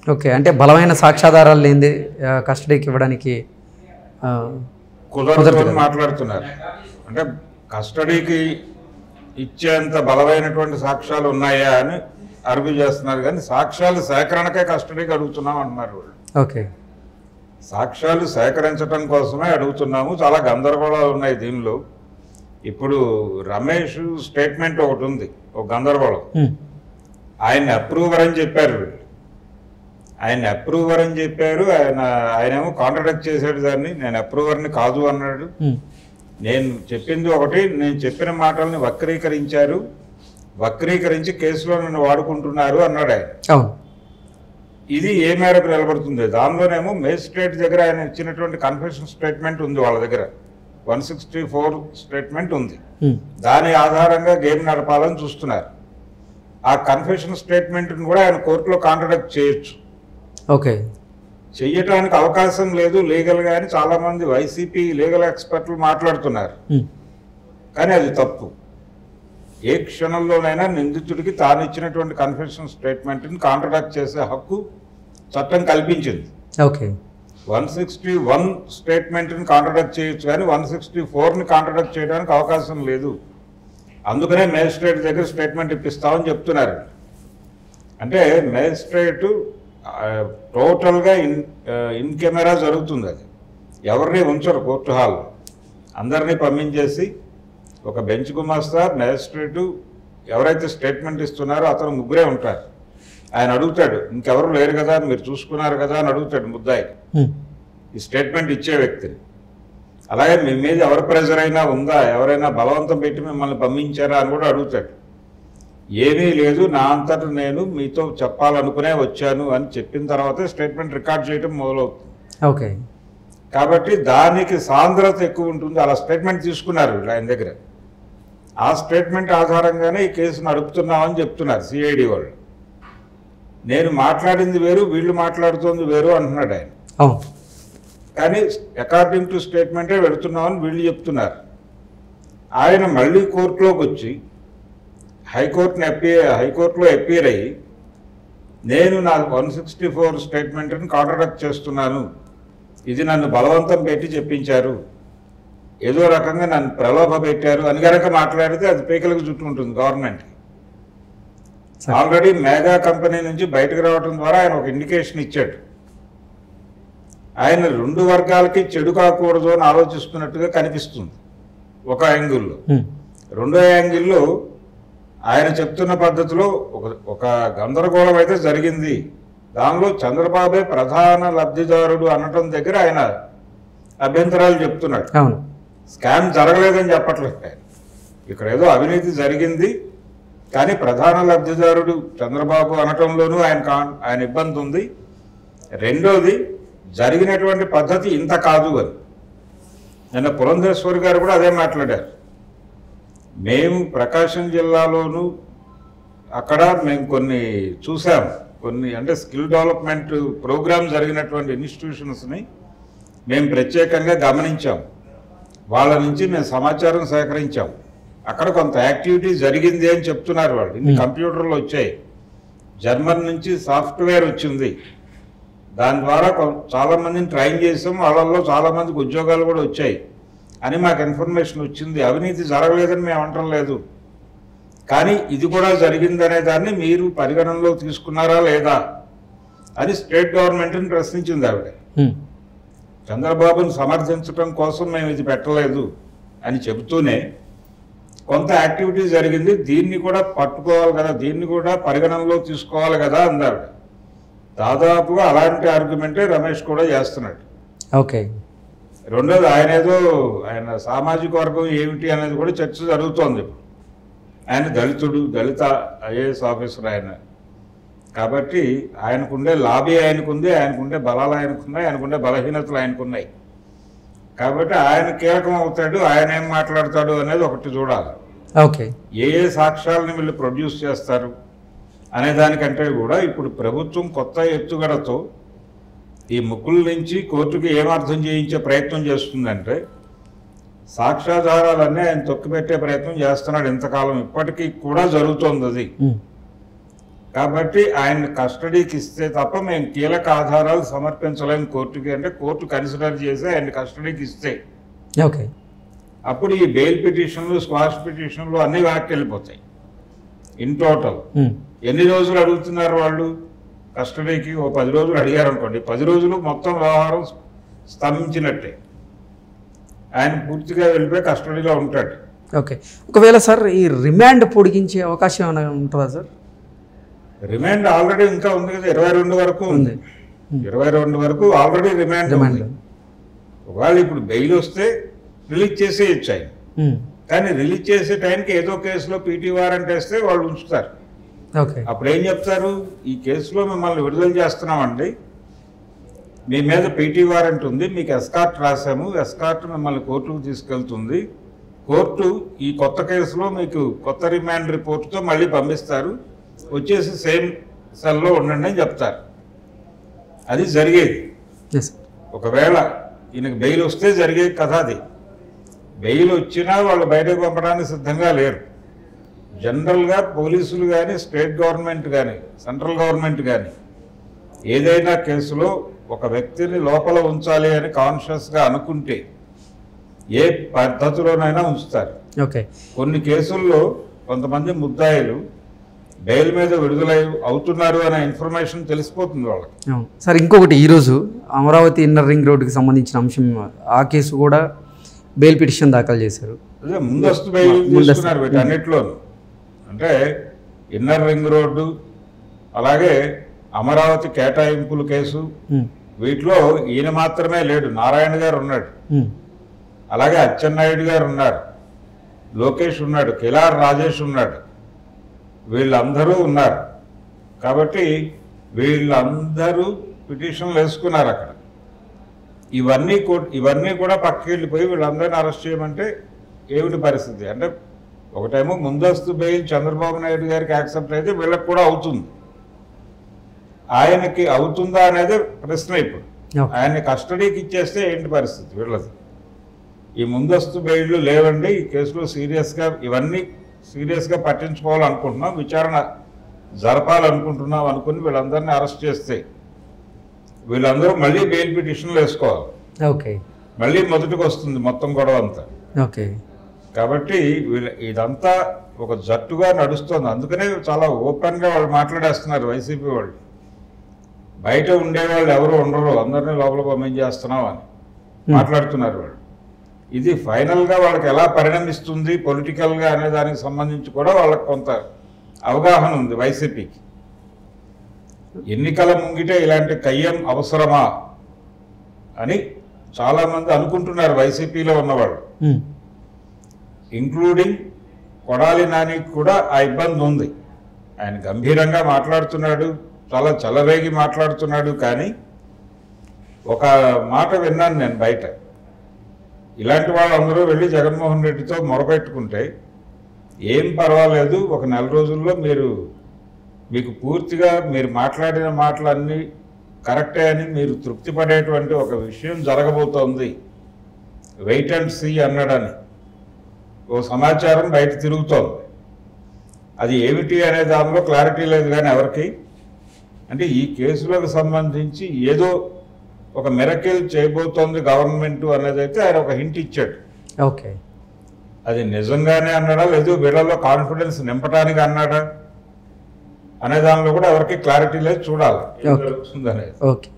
Okay అంటే బలమైన సాక్ష్యాధారాలు లేనిది ఆ, కస్టడీకి ఇవ్వడానికి ఆ, కుదరదు అని మాట్లాడుతున్నారు అంటే కస్టడీకి ఇచ్చేంత బలమైనటువంటి సాక్ష్యాలు ఉన్నాయా అని అరుగు చేస్తున్నారు కానీ సాక్ష్యాలు సేకరణకే కస్టడీకి అడుగుతున్నాం అంటున్నారు వాళ్ళు ఓకే సాక్ష్యాలు సేకరించడం కోసమే అడుగుతున్నాము చాలా గందరగోళాలు ఉన్నాయి దీనిలో ఇప్పుడు రమేష్ స్టేట్మెంట్ ఒకటి ఉంది ఒక గందరగోళం ఉమ్, ఆయన అప్రూవర్ అని చెప్పారు వీళ్ళు ఆయన అప్రూవర్ అని చెప్పారు ఆయన ఆయనేమో కాంట్రాక్ట్ చేశాడు దాన్ని నేను అప్రూవర్ని కాదు అన్నాడు ఉమ్, నేను చెప్పింది ఒకటి నేను చెప్పిన మాటల్ని వక్రీకరించారు వక్రీకరించి కేసులో నన్ను వాడుకుంటున్నారు అన్నాడు ఆయన అవును ఇది ఏ మేరకు నిలబడుతుంది దానిలోనేమో మేజిస్ట్రేట్ దగ్గర ఆయన ఇచ్చినటువంటి కన్ఫెషన్ స్టేట్మెంట్ ఉంది వాళ్ళ దగ్గర వన్ సిక్స్టీ ఫోర్ స్టేట్మెంట్ ఉంది ఉమ్, దాని ఆధారంగా గేమ్ నడపాలని చూస్తున్నారు ఆ కన్ఫెషన్ స్టేట్మెంట్ని కూడా ఆయన కోర్టులో కాంట్రాక్ట్ చేయొచ్చు ఓకే చెయ్యటానికి అవకాశం లేదు లీగల్గా అని చాలామంది వైసీపీ లీగల్ ఎక్స్పర్ట్లు మాట్లాడుతున్నారు ఉమ్, కానీ అది తప్పు ఏ క్షణంలోనైనా నిందితుడికి తాను ఇచ్చినటువంటి కన్ఫెషన్ స్టేట్మెంట్ని కాంట్రాక్ట్ చేసే హక్కు చట్టం కల్పించింది ఓకే వన్ సిక్స్టీ వన్ స్టేట్మెంట్ని కాంట్రాక్ట్ చేయొచ్చు కానీ వన్ సిక్స్టీ ఫోర్ని కాంట్రాక్ట్ చేయడానికి అవకాశం లేదు అందుకనే మేజిస్ట్రేట్ దగ్గర స్టేట్మెంట్ ఇప్పిస్తామని చెప్తున్నారు అంటే మేజిస్ట్రేట్ టోటల్గా ఇన్ ఇన్ కెమెరా జరుగుతుంది అది ఎవరిని ఉంచరు కోర్టు హాల్లో అందరినీ పంపించేసి ఒక బెంచ్ గుమాస్తా మేజిస్ట్రేటు ఎవరైతే స్టేట్మెంట్ ఇస్తున్నారో అతను ముగ్గురే ఉంటారు ఆయన అడుగుతాడు ఇంకెవరు లేరు కదా మీరు చూసుకున్నారు కదా అని అడుగుతాడు ముద్దాయి ఉమ్, ఈ స్టేట్మెంట్ ఇచ్చే వ్యక్తిని అలాగే మీ మీద ఎవరి ప్రెజర్ అయినా ఉందా ఎవరైనా బలవంతం పెట్టి మిమ్మల్ని పంపించారా అని కూడా అడుగుతాడు ఏమీ లేదు నా అంతట నేను మీతో చెప్పాలనుకునే వచ్చాను అని చెప్పిన తర్వాతే స్టేట్మెంట్ రికార్డ్ చేయడం మొదలవుతుంది ఓకే కాబట్టి దానికి సాంద్రత ఎక్కువ ఉంటుంది అలా స్టేట్మెంట్ తీసుకున్నారు వీళ్ళు ఆయన దగ్గర ఆ స్టేట్మెంట్ ఆధారంగానే ఈ కేసు నడుపుతున్నామని చెప్తున్నారు సిఐడి వాళ్ళు నేను మాట్లాడింది వేరు వీళ్ళు మాట్లాడుతోంది వేరు అంటున్నాడు ఆయన అవును కానీ అకార్డింగ్ టు స్టేట్మెంటే పెడుతున్నామని వీళ్ళు చెప్తున్నారు ఆయన మళ్ళీ కోర్టులోకి వచ్చి హైకోర్టుని అపీర్ హైకోర్టులో అపీర్ అయ్యి నేను నా వన్ సిక్స్టీ ఫోర్ స్టేట్మెంట్ని కాంట్రాక్ట్ చేస్తున్నాను ఇది నన్ను బలవంతం పెట్టి చెప్పించారు ఏదో రకంగా నన్ను ప్రలోభ పెట్టారు అని కనుక మాట్లాడితే అది పీకలకు చుట్టుకుంటుంది గవర్నమెంట్కి సరే. ఆల్రెడీ మేఘా కంపెనీ నుంచి బయటకు రావడం ద్వారా ఆయన ఒక ఇండికేషన్ ఇచ్చాడు ఆయన రెండు వర్గాలకి చెడు కాకూడదు అని ఆలోచిస్తున్నట్టుగా కనిపిస్తుంది ఒక యాంగిల్లో ఉమ్, రెండో యాంగిల్లో ఆయన చెప్తున్న పద్ధతిలో ఒక ఒక గందరగోళం అయితే జరిగింది దానిలో చంద్రబాబే ప్రధాన లబ్ధిదారుడు అనటం దగ్గర ఆయన అభ్యంతరాలు చెప్తున్నాడు అవును స్కామ్ జరగలేదని చెప్పట్లేదు ఆయన. ఇక్కడ ఏదో అవినీతి జరిగింది కానీ ప్రధాన లబ్ధిదారుడు చంద్రబాబు అనటంలోనూ ఆయన కా- ఆయన ఇబ్బంది ఉంది రెండోది జరిగినటువంటి పద్ధతి ఇంత కాదు అని నిన్న పురంధేశ్వరి గారు కూడా అదే మాట్లాడారు మేము ప్రకాశం జిల్లాలోనూ అక్కడ మేము కొన్ని చూసాం కొన్ని అంటే స్కిల్ డెవలప్మెంట్ ప్రోగ్రామ్ జరిగినటువంటి ఇన్స్టిట్యూషన్స్ని మేము ప్రత్యేకంగా గమనించాం వాళ్ళ నుంచి మేము సమాచారం సేకరించాం అక్కడ కొంత యాక్టివిటీ జరిగింది అని చెప్తున్నారు వాళ్ళు ఇన్ని Hmm. కంప్యూటర్లు వచ్చాయి జర్మన్ నుంచి సాఫ్ట్వేర్ వచ్చింది దాని ద్వారా కొ- చాలా మందిని ట్రైన్ చేసాం వాళ్ళల్లో చాలా మందికి ఉద్యోగాలు కూడా వచ్చాయి అని మాకు ఇన్ఫర్మేషన్ వచ్చింది అవినీతి జరగలేదని మేము అంటం లేదు కానీ ఇది కూడా జరిగిందనే దాన్ని మీరు పరిగణనలో తీసుకున్నారా లేదా అని స్టేట్ గవర్నమెంట్ని ప్రశ్నించింది ఆవిడ ఉమ్, చంద్రబాబును సమర్థించడం కోసం మేము ఇది పెట్టలేదు అని చెబుతూనే కొంత యాక్టివిటీ జరిగింది దీన్ని కూడా పట్టుకోవాలి కదా దీన్ని కూడా పరిగణనలో తీసుకోవాలి కదా అందావిడ దాదాపుగా అలాంటి ఆర్గ్యుమెంటే రమేష్ కూడా చేస్తున్నాడు ఓకే రెండోది ఆయన ఏదో ఆయన సామాజిక వర్గం ఏమిటి అనేది కూడా చర్చ జరుగుతోంది ఇప్పుడు ఆయన దళితుడు దళిత ఐఏఎస్ ఆఫీసర్ ఆయన కాబట్టి ఆయనకుండే లాబీ ఆయనకుంది ఆయనకుండే బలాలు ఆయనకున్నాయి ఆయనకుండే బలహీనతలు ఆయనకున్నాయి కాబట్టి ఆయన కీలకం అవుతాడు ఆయన ఏం మాట్లాడతాడు అనేది ఒకటి చూడాలి ఓకే ఏ ఏ సాక్ష్యాలను వీళ్ళు ప్రొడ్యూస్ చేస్తారు అనే దానికంటే కూడా ఇప్పుడు ప్రభుత్వం కొత్త ఎత్తుగడతో ఈ ముక్కుల నుంచి కోర్టుకి ఏమర్థం చేయించే ప్రయత్నం చేస్తుందంటే సాక్ష్యాధారాలన్నీ ఆయన తొక్కిపెట్టే ప్రయత్నం చేస్తున్నాడు ఇంతకాలం ఇప్పటికీ కూడా జరుగుతోంది అది ఉమ్, కాబట్టి ఆయన కస్టడీకి ఇస్తే తప్ప మేము కీలక ఆధారాలు సమర్పించలేము కోర్టుకి అంటే కోర్టు కన్సిడర్ చేసి ఆయన కస్టడీకి ఇస్తే ఓకే అప్పుడు ఈ బెయిల్ పిటిషన్లు స్క్వాష్ పిటిషన్లు అన్ని వెనక్కి వెళ్ళిపోతాయి ఇన్ టోటల్ ఉమ్. ఎన్ని రోజులు అడుగుతున్నారు వాళ్ళు కస్టడీకి ఓ పది రోజులు అడిగారు అనుకోండి పది రోజులు మొత్తం వ్యవహారం స్తంభించినట్టే ఆయన పూర్తిగా వెళ్ళిపోయి కస్టడీలో ఉంటాడు ఓకే ఒకవేళ సార్ ఈ రిమాండ్ పొడిగించే అవకాశం ఏమైనా ఉంటుందా సార్ రిమాండ్ ఆల్రెడీ ఇంకా ఉంది కదా ఇరవై రెండు వరకు ఉంది ఉంది. ఇరవై రెండు వరకు ఆల్రెడీ రిమాండ్ రిమాండ్ ఉంది ఒకవేళ ఇప్పుడు బెయిల్ వస్తే రిలీజ్ చేసేయచ్చు ఆయన ఉమ్. కానీ రిలీజ్ చేసే టైంకి ఏదో కేసులో పీటీ వారెంట్ వేస్తే వాళ్ళు ఉంచుతారు ఓకే అప్పుడు ఏం చెప్తారు ఈ కేసులో మిమ్మల్ని విడుదల చేస్తున్నామండి మీ మీద పీటీ వారెంట్ ఉంది మీకు ఎస్కార్ట్ రాసాము ఎస్కార్ట్ మిమ్మల్ని కోర్టుకు తీసుకెళ్తుంది కోర్టు ఈ కొత్త కేసులో మీకు కొత్త రిమాండ్ రిపోర్ట్తో మళ్ళీ పంపిస్తారు వచ్చేసి సేమ్ సెల్లో ఉండండి అని చెప్తారు అది జరిగేది ఎస్ ఒకవేళ ఈయనకి బెయిల్ వస్తే జరిగే కథ అది బెయిల్ వచ్చినా వాళ్ళు బయటకు పంపడానికి సిద్ధంగా లేరు జనరల్గా పోలీసులు కానీ స్టేట్ గవర్నమెంట్ కానీ సెంట్రల్ గవర్నమెంట్ కానీ ఏదైనా కేసులో ఒక వ్యక్తిని లోపల ఉంచాలి అని కాన్షియస్గా అనుకుంటే ఏ పద్ధతిలోనైనా ఉంచుతారు ఓకే కొన్ని కేసుల్లో కొంతమంది ముద్దాయిలు బెయిల్ మీద విడుదలై అవుతున్నారు అనే ఇన్ఫర్మేషన్ తెలిసిపోతుంది వాళ్ళకి అవును. సార్ ఇంకొకటి ఈరోజు అమరావతి ఇన్నర్ రింగ్ రోడ్డుకి సంబంధించిన అంశం ఆ కేసు కూడా బెయిల్ పిటిషన్ దాఖలు చేశారు అదే ముందస్తు బెయిల్ ముందస్తు. తీసుకున్నారు వీటన్నిటిలోనూ అంటే ఇన్నర్ రింగ్ రోడ్డు అలాగే అమరావతి కేటాయింపుల కేసు ఉమ్. వీటిలో ఈయన మాత్రమే లేడు నారాయణ గారు ఉన్నాడు ఉమ్. అలాగే అచ్చెన్నాయుడు గారు ఉన్నారు లోకేష్ ఉన్నాడు కిలార్ రాజేష్ ఉన్నాడు వీళ్ళందరూ ఉన్నారు కాబట్టి వీళ్ళందరూ పిటిషన్లు వేసుకున్నారు అక్కడ ఇవన్నీ కూ- ఇవన్నీ కూడా పక్కకి వెళ్ళిపోయి వీళ్ళందరినీ అరెస్ట్ చేయమంటే ఏమిటి పరిస్థితి అంటే ఒకటేమో ముందస్తు బెయిల్ చంద్రబాబు నాయుడు గారికి యాక్సెప్ట్ అయితే వీళ్ళకి కూడా అవుతుంది ఆయనకి అవుతుందా అనేది ప్రశ్న ఇప్పుడు ఓకే. ఆయన్ని కస్టడీకి ఇచ్చేస్తే ఏంటి పరిస్థితి వీళ్ళది ఈ ముందస్తు బెయిళ్ళు లేవండి ఈ కేసులో సీరియస్గా ఇవన్నీ సీరియస్గా పట్టించుకోవాలనుకుంటున్నాం విచారణ జరపాలనుకుంటున్నాం అనుకుని వీళ్ళందరినీ అరెస్ట్ చేస్తే వీళ్ళందరూ మళ్ళీ బెయిల్ పిటిషన్లు వేసుకోవాలి ఓకే మళ్ళీ మొదటికి వస్తుంది మొత్తం గొడవ అంతా ఓకే కాబట్టి వీళ్ళ ఇదంతా ఒక జట్టుగా నడుస్తుంది అందుకనే చాలా ఓపెన్గా వాళ్ళు మాట్లాడేస్తున్నారు వైసీపీ వాళ్ళు బయట ఉండేవాళ్ళు ఎవరు ఉండరు అందరినీ లోపల పంపించేస్తున్నాం అని మాట్లాడుతున్నారు వాళ్ళు ఇది ఫైనల్గా వాళ్ళకి ఎలా పరిణమిస్తుంది పొలిటికల్గా అనే దానికి సంబంధించి కూడా వాళ్ళకి కొంత అవగాహన ఉంది వైసీపీకి ఎన్నికల ముంగిటే ఇలాంటి కయ్యం అవసరమా అని చాలామంది అనుకుంటున్నారు వైసీపీలో ఉన్నవాళ్ళు ఉమ్. ఇంక్లూడింగ్ కొడాలి నానికి కూడా ఆ ఇబ్బంది ఉంది ఆయన గంభీరంగా మాట్లాడుతున్నాడు చాలా చలరేగి మాట్లాడుతున్నాడు కానీ ఒక మాట విన్నాను నేను బయట ఇలాంటి వాళ్ళందరూ వెళ్ళి జగన్మోహన్ రెడ్డితో మొరపెట్టుకుంటే ఏం పర్వాలేదు ఒక నెల రోజుల్లో మీరు మీకు పూర్తిగా మీరు మాట్లాడిన మాటలన్నీ కరెక్టే అని మీరు తృప్తి పడేటువంటి ఒక విషయం జరగబోతోంది వెయిట్ అండ్ సీ అన్నాడని ఓ సమాచారం బయట తిరుగుతోంది అది ఏమిటి అనే దానిలో క్లారిటీ లేదు కానీ ఎవరికి అంటే ఈ కేసులకు సంబంధించి ఏదో ఒక మెరకిల్ చేయబోతోంది గవర్నమెంట్ అనేది అయితే ఆయన ఒక హింట్ ఇచ్చాడు ఓకే అది నిజంగానే అన్నాడా లేదు వీళ్ళలో కాన్ఫిడెన్స్ నింపడానికి అన్నాడా అనే దానిలో కూడా ఎవరికి క్లారిటీ లేదు చూడాలి ఏం Okay. జరుగుతుంది అనేది ఓకే